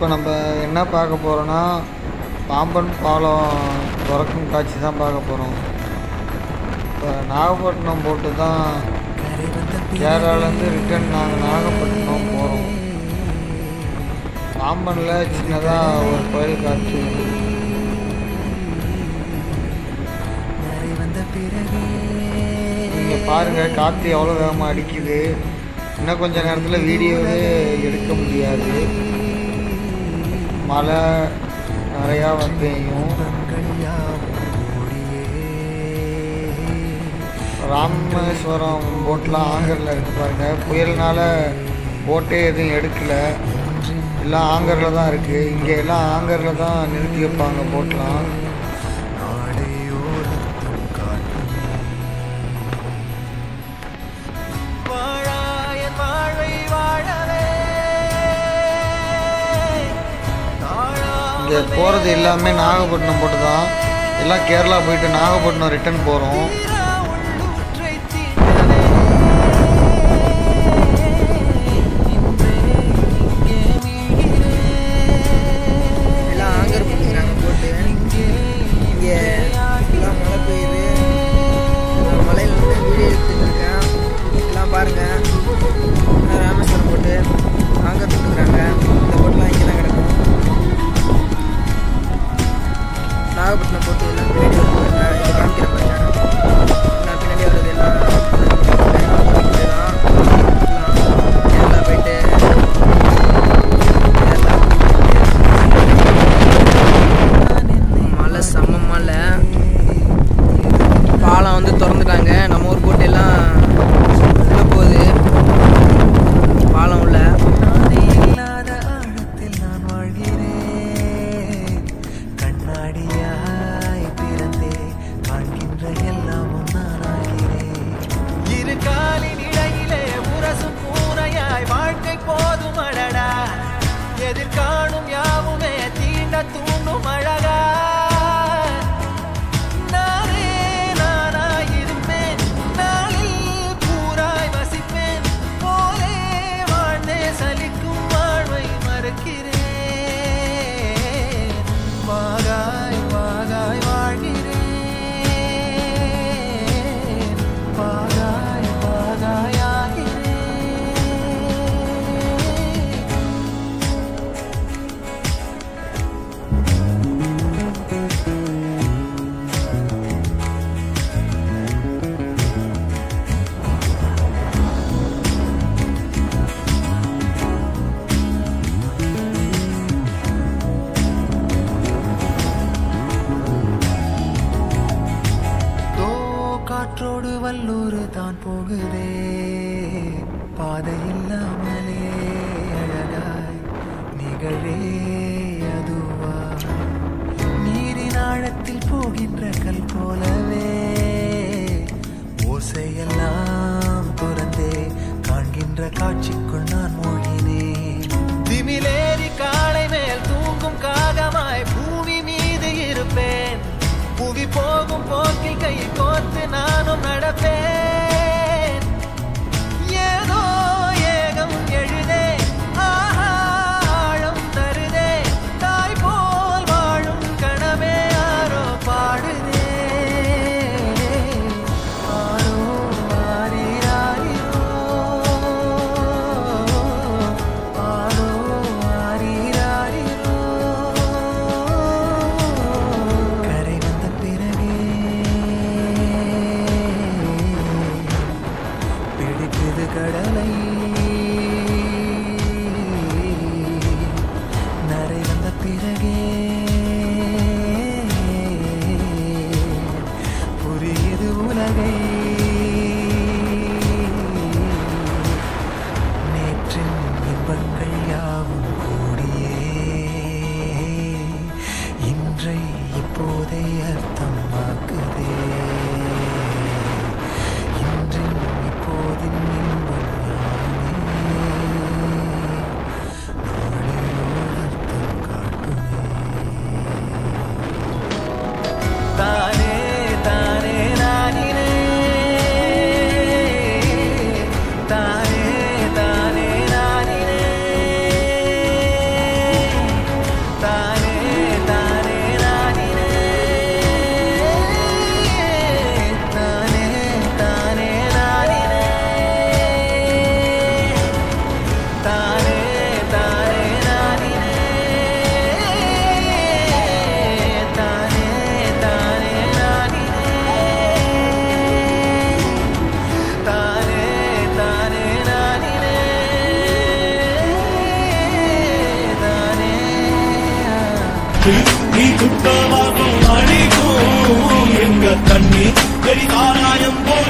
இப்போ நம்ம என்ன பார்க்க போகிறோன்னா பாம்பன் பாலம் திறக்கும் காட்சி தான் பார்க்க போகிறோம் இப்போ நாகப்பட்டினம் போட்டு தான் கேரளாலேருந்து ரிட்டர்ன் நாங்கள் நாகப்பட்டினம் போகிறோம் பாம்பனில் சின்னதாக ஒரு கோயில் காட்சி நீங்கள் பாருங்கள் காற்று எவ்வளோ வேகமாக அடிக்குது இன்னும் கொஞ்ச நேரத்தில் வீடியோவே எடுக்க முடியாது மழை நிறையா வந்து பெய்யும் ராமேஸ்வரம் போட்லாம் ஆங்கரில் இருக்கு பாருங்க புயல்னால போட்டே எதுவும் எடுக்கலை எல்லாம் ஆங்கரில் தான் இருக்குது இங்கே எல்லாம் ஆங்கரில் தான் நிறுத்தி வைப்பாங்க போட்லாம் வாழாயன் வாழ்வை வாழவே இங்கே போகிறது எல்லாமே நாகப்பட்டினம் போட்டு தான் எல்லாம் கேரளா போயிட்டு நாகப்பட்டினம் ரிட்டர்ன் போகிறோம் உள்ளூற்றை தீண்டவே இன்றே இங்கே மீகிறேன் எல்லாம் ஆங்கர் பண்ணிக்கிறாங்க போட்டு இங்கே எல்லாம் மழை பெய்யுது நான் மலையில இருந்து வீடியோ எடுத்துட்டு இருக்கேன் எல்லாம் பாருங்க நான் ராமேஸ்வரம் போட்டு ஆங்கர் போட்டுக்கிறாங்க இந்த போட்டுலாம் இங்கே தான் கிடக்கும் நாகப்பட்டினம் போட்டு எல்லாம் பின்னாடி வருவாங்க இதை காமிக்கிறேன் பாருங்க எல்லாம் பின்னாடி வர்றது எல்லாம் போட்டு தான் எல்லாம் கேரளா போயிட்டு கேரளா மழை செம்ம மழை பாலம் வந்து திறந்துட்டாங்க நம்ம ஊர் போட்டு எல்லாம் உள்ள போகுது பாலம் உள்ள நானே இல்லாத ஆழத்தில் நான் வாழ்கிறேன் கண்ணாடியாய் பிறந்தே காண்கின்ற எல்லாமும் நான் ஆகிறேன் இரு காலின் இடையிலே உரசும் பூனையாய் வாழ்க்கை போதும் அடடா எதிர்காணும் யாவுமே தீண்ட தூண்டும் அழகா நானே நானாயிருப்பேன் நாளில் பூராய் வசிப்பேன் போலே வாழ்ந்தே சலிக்கும் வாழ்வை மறுக்கிறேன் வாகாய் வாகாய் வாழ்கிறேன் வாகாய் வாகாய் ஆகிறேன் தோ காற்றோடு வல்லூர் தான் போகுதே பாதை இல்லாமலே அழகாய் நிகழே அதுவா நீரின் ஆழத்தில் போகின்ற கல் போலவே ஓசையெல்லாம் துறந்தே காண்கின்ற காட்சிக்குள் நான் மூழ்கினேன் திமிலேறி காலை மேல் தூங்கும் காகமாய் பூமி மீது இருப்பேன் புவி போகும் போக்கில் கை கோர்த்து நானும் நடப்பேன் ஏதோ ஏகம் எழுதே ஆஹா ஆழம் தருதே தாய் போல் வாழும் கனவே யாரோ பாடுதே ஆரோ ஆரீராரிரோ ஆரோ ஆரீராரிரோ கரை வந்த பிறகே பிடிக்குது கடலை நரை வந்த பிறகே புரியுது உலகை நேற்றின் இன்பங்கள் யாவும் கூடியே இன்றை இப்போதே அர்த்தமாக்குதே இன்றின் இப்போதின் இன்பம் யாவுமே நாளையோர் அர்த்தம் காட்டுமே தானே தானே நானினே தானே தானே நானினே வெறி சாராயம் போல்